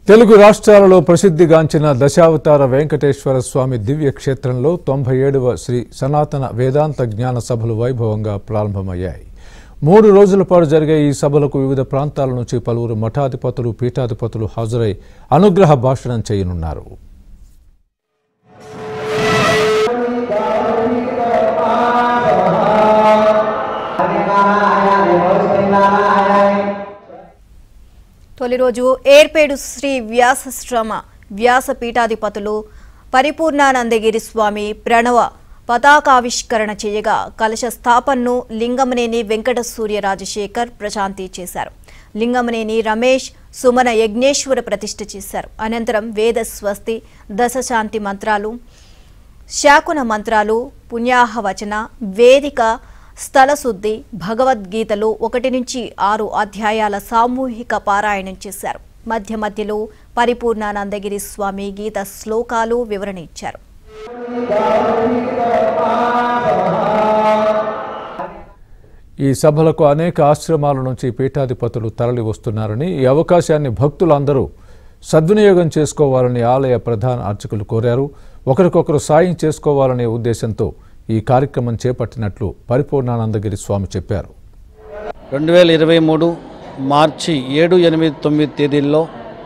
తెలుగు రాష్ట్రాలలో ప్రసిద్ధిగాంచిన దశావతార వెంకటేశ్వర స్వామి దివ్య క్షేత్రంలో తొంభై ఏడవ శ్రీ సనాతన వేదాంత జ్ఞాన సభలు వైభవంగా ప్రారంభమయ్యాయి మూడు రోజుల పాటు జరిగే ఈ సభలకు వివిధ ప్రాంతాల నుంచి పలువురు మఠాధిపతులు పీఠాధిపతులు హాజరై అనుగ్రహ భాషణం చేయనున్నారు తొలి రోజు ఏర్పేడు శ్రీ వ్యాసశ్రమ వ్యాస పీఠాధిపతులు పరిపూర్ణానందగిరి స్వామి ప్రణవ పతాకావిష్కరణ చేయగా కలశ స్థాపనను లింగమనేని వెంకట సూర్య రాజశేఖర్ ప్రశాంతి చేశారు లింగమనేని రమేష్ సుమన యజ్ఞేశ్వర ప్రతిష్ఠ చేశారు అనంతరం వేద స్వస్తి దశశాంతి మంత్రాలు శాకున మంత్రాలు పుణ్యాహవచన వేదిక స్థలశుద్ధి భగవద్గీతలు ఒకటి నుంచి ఆరు అధ్యాయాల సామూహిక పారాయణం చేశారు మధ్య మధ్యలో పరిపూర్ణానందగిరి స్వామి గీత శ్లోకాలు వివరణ ఇచ్చారు ఈ సభలకు అనేక ఆశ్రమాల నుంచి పీఠాధిపతులు తరలి వస్తున్నారని ఈ అవకాశాన్ని భక్తులందరూ సద్వినియోగం చేసుకోవాలని ఆలయ ప్రధాన అర్చకులు కోరారు ఒకరికొకరు సాయం చేసుకోవాలనే ఉద్దేశంతో ఈ కార్యక్రమం చేపట్టినట్లు పరిపూర్ణానందగిరి స్వామి చెప్పారు రెండు వేల ఇరవై మూడు మార్చి ఏడు ఎనిమిది తొమ్మిది తేదీల్లో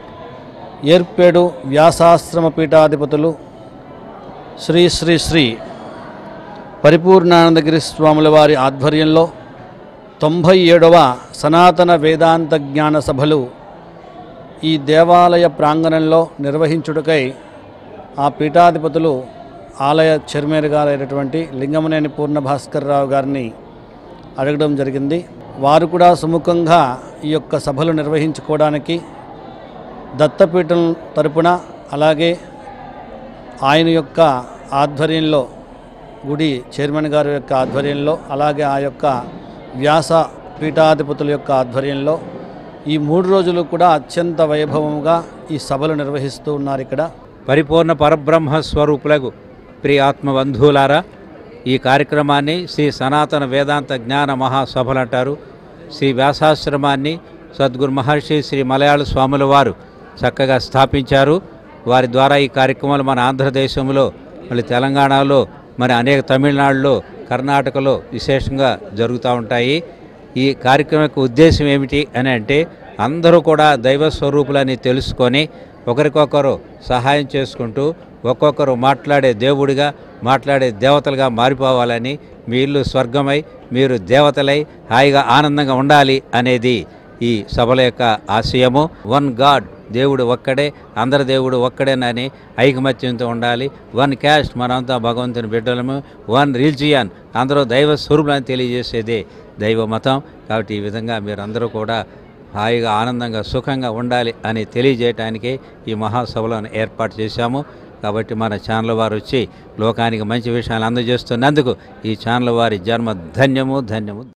ఏర్పేడు వ్యాసాశ్రమ పీఠాధిపతులు శ్రీ శ్రీ శ్రీ పరిపూర్ణానందగిరి స్వాముల వారి ఆధ్వర్యంలో తొంభై ఏడవ సనాతన వేదాంత జ్ఞాన సభలు ఈ దేవాలయ ప్రాంగణంలో నిర్వహించుటకై ఆ పీఠాధిపతులు ఆలయ చైర్మన్ గారైనటువంటి లింగమనేని పూర్ణ భాస్కర్రావు గారిని అడగడం జరిగింది వారు కూడా సుముఖంగా ఈ యొక్క సభలు నిర్వహించుకోవడానికి దత్తపీఠం తరపున అలాగే ఆయన యొక్క ఆధ్వర్యంలో గుడి చైర్మన్ గారి యొక్క ఆధ్వర్యంలో అలాగే ఆ యొక్క వ్యాస పీఠాధిపతుల యొక్క ఆధ్వర్యంలో ఈ మూడు రోజులు కూడా అత్యంత వైభవముగా ఈ సభలు నిర్వహిస్తూ ఉన్నారు ఇక్కడ పరిపూర్ణ పరబ్రహ్మ స్వరూపులకు ప్రియ ఆత్మబంధువులారా ఈ కార్యక్రమాన్ని శ్రీ సనాతన వేదాంత జ్ఞాన మహాసభలు అంటారు శ్రీ వ్యాసాశ్రమాన్ని సద్గురు మహర్షి శ్రీ మలయాళ స్వాముల వారు చక్కగా స్థాపించారు వారి ద్వారా ఈ కార్యక్రమాలు మన ఆంధ్రదేశంలో మళ్ళీ తెలంగాణలో మరి అనేక తమిళనాడులో కర్ణాటకలో విశేషంగా జరుగుతూ ఉంటాయి ఈ కార్యక్రమం యొక్క ఉద్దేశం ఏమిటి అని అంటే అందరూ కూడా దైవ స్వరూపులని తెలుసుకొని ఒకరికొకరు సహాయం చేసుకుంటూ ఒక్కొక్కరు మాట్లాడే దేవుడిగా మాట్లాడే దేవతలుగా మారిపోవాలని మీ ఇల్లు స్వర్గమై మీరు దేవతలై హాయిగా ఆనందంగా ఉండాలి అనేది ఈ సభల యొక్క ఆశయము వన్ గాడ్ దేవుడు ఒక్కడే అందరి దేవుడు ఒక్కడేనని ఐకమత్యంతో ఉండాలి వన్ క్యాస్ట్ మనంతా భగవంతుని బిడ్డలము వన్ రిలిజియన్ అందరూ దైవ స్వరూపులని తెలియజేసేదే దైవ మతం కాబట్టి ఈ విధంగా మీరందరూ కూడా హాయిగా ఆనందంగా సుఖంగా ఉండాలి అని తెలియజేయటానికే ఈ మహాసభలను ఏర్పాటు చేశాము కాబట్టి మన ఛానల్ వారు వచ్చి లోకానికి మంచి విషయాలు అందజేస్తున్నందుకు ఈ ఛానల్ వారి జన్మ ధన్యము ధన్యము